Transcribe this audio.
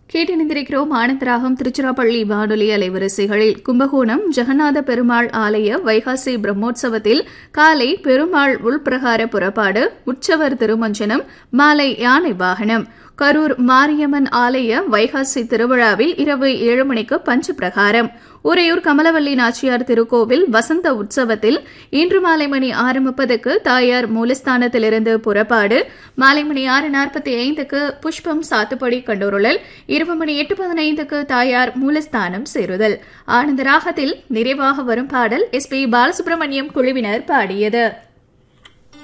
கேட்டிருந்திருக்கிறோம் ஆனந்தராகம் திருச்சிராப்பள்ளி வானொலி அலைவரிசைகளில் கும்பகோணம் ஜெகநாத பெருமாள் ஆலய வைகாசி பிரம்மோற்சவத்தில் காலை பெருமாள் உள்பிரகார புறப்பாடு உற்சவர் திருமஞ்சனம் மாலை யானை வாகனம் கரூர் மாரியம்மன் ஆலய வைகாசி திருவிழாவில் இரவு ஏழு மணிக்கு பஞ்ச பிரகாரம் உறையூர் கமலவல்லி நாச்சியார் திருக்கோவில் வசந்த உற்சவத்தில் இன்று மாலை மணி ஆறு முப்பதுக்கு தாயார் மூலஸ்தானத்திலிருந்து புறப்பாடு மாலை மணி ஆறு நாற்பத்தி ஐந்துக்கு புஷ்பம் சாத்துப்படி கண்டோருளல் இரவு மணி எட்டு பதினைந்துக்கு தாயார் மூலஸ்தானம் சேருதல் ஆனந்த ராகத்தில் நிறைவாக வரும் பாடல் எஸ் பி பாலசுப்ரமணியம் குழுவினர் பாடியது